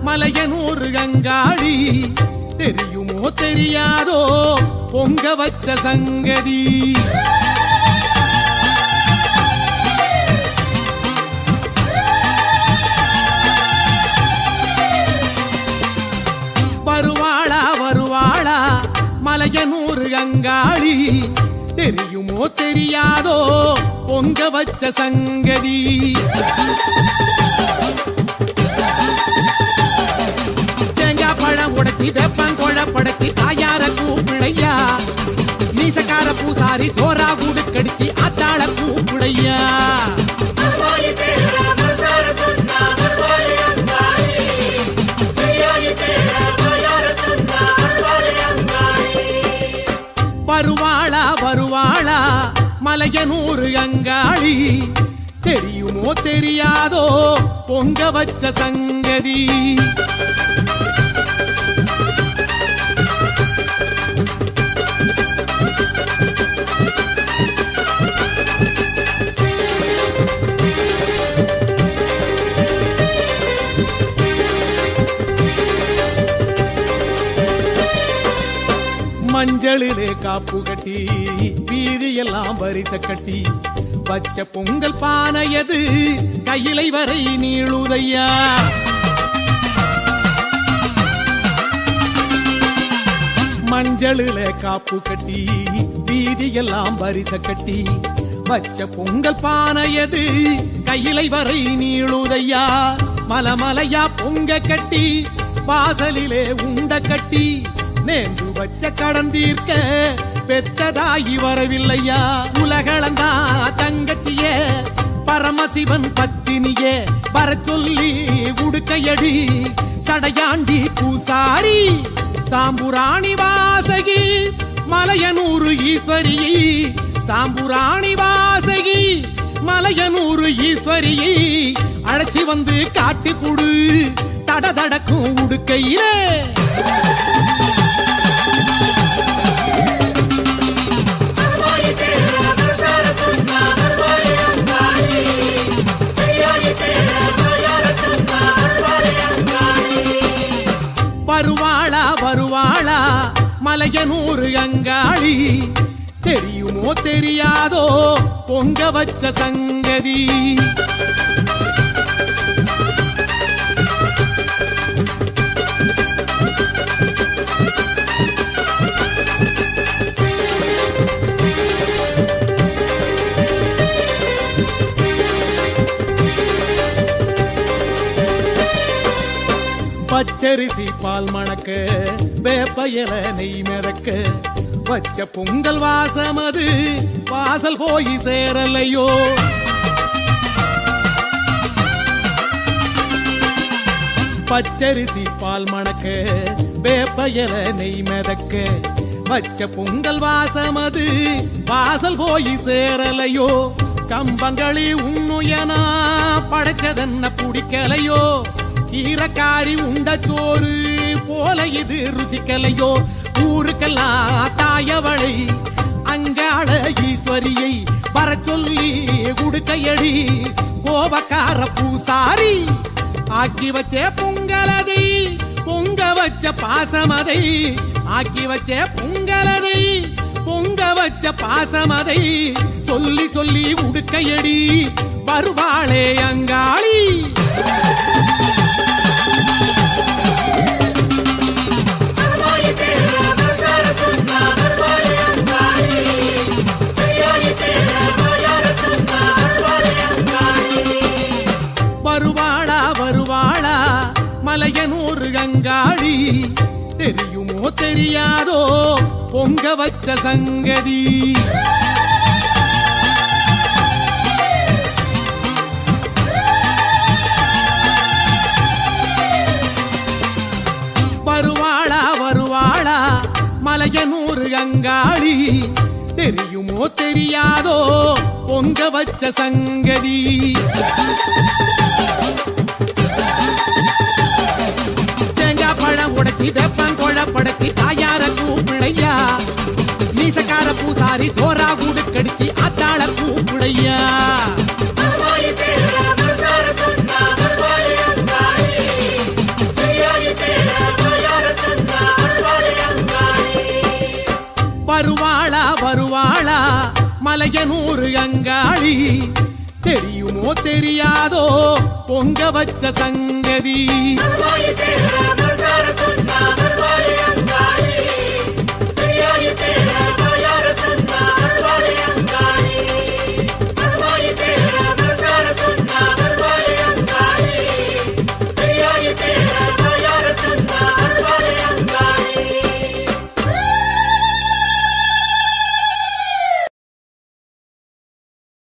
மலையனூர் கங்காளி தெரியுமோ தெரியாதோ பொங்க வச்ச சங்கதி வருவாளா வருவாளா மலையனூர் கங்காளி தெரியுமோ தெரியாதோ பொங்க வச்ச சங்கதி தேங்காய் பழம் உடைச்சி வெப்பம் குழப்படச்சி தாயார கூப்பிடையா மீசக்கார பூசாரி சோரா கூடு கடிச்சு ஆத்தாள கூப்பிடையா வருவாயி தேர மனசார சொன்னா வருவாளி அங்காளி கையாயி தேர வாயார சொன்னா வருவாளி அங்காளி வருவாளா வருவாளா மலையனூர் அங்காளி தெரியுமோ தெரியாதோ பொங்க வச்ச சங்கதி மஞ்சளிலே காப்பு கட்டி வீதியெல்லாம் வரிச கட்டி பச்ச பொங்கல் பானையது கையிலை வரை நீளுதையா மஞ்சளிலே காப்பு கட்டி வீதியெல்லாம் வரிச கட்டி பச்ச பொங்கல் பானையது கையிலை வரை நீளுதையா மலமலையா பொங்க கட்டி வாசலிலே உண்ட கட்டி நேர்ந்து வச்ச கடந்தீர்க்க பெத்ததாகி வரவில்லையா உலகளந்தா தங்கச்சியே பரமசிவன் பத்தினியே வர சொல்லி உடுக்கையடி சடையாண்டி பூசாரி சாம்புராணி வாசகி மலையனூரு ஈஸ்வரி சாம்புராணி வாசகி மலையனூரு ஈஸ்வரியை அழைச்சி வந்து காட்டி புடு தட தடக்கும் உடுக்கையிலே வருவாயி தேர மனசார சொன்னா வருவாளி அங்காளி கையாயி தேர வாயார சொன்னா வருவாளி அங்காளி வருவாளா வருவாளா மலையனூர் அங்காளி தெரியுமோ தெரியாதோ பொங்க வச்ச சங்கதி பச்சரிசி பால் மணக்க வேப்பயல நெய் மிதக்க வச்ச பொங்கல் வாசம் அது வாசல் போய் சேரலையோ பச்சரிசி பால் மணக்க வேப்பயல நெய் மிதக்க வச்ச பொங்கல் வாசம் அது வாசல் போய் சேரலையோ கம்பங்களி உண்ணுயனா படைச்சதென்ன பிடிக்கலையோ கீரக்காரி உண்ட சோறு போல இது ருசிக்கலையோ ஊருக்கெல்லாம் தாயவளை அங்காள ஈஸ்வரியை வர சொல்லி உடுக்கையடி கோபக்கார பூசாரி ஆக்கி வச்ச பொங்கலதை பொங்க வச்ச பாசமதை ஆக்கி வச்ச பொங்கலதை பொங்க வச்ச பாசமதை சொல்லி சொல்லி உடுக்கையடி வருவாளே அங்காளி வருவாயி தேர மனசார சொன்னா வருவாளி அங்காளி கையாயி தேர வாயார சொன்னா வருவாளி அங்காளி வருவாளா வருவாளா மலையனூர் கங்காளி தெரியுமோ தெரியாதோ பொங்க வச்ச சங்கதி வருவாளா வருவாளா மலையனூர் கங்காளி தெரியுமோ தெரியாதோ பொங்க வச்ச சங்கதி தேங்காய் பழம் உடைச்சி வெப்பம் குழப்படச்சி தாயார கூப்பிடையா மீசக்கார பூசாரி சோரா கூடு கடிச்சு ஆத்தாள கூப்பிடையா வருவாயி தேர மனசார சொன்னா வருவாளி அங்காளி தெரியாதோ பொங்க வச்ச சங்கதி வருவாய் தேர மனசார சொன்னா வருவாய் அங்காளி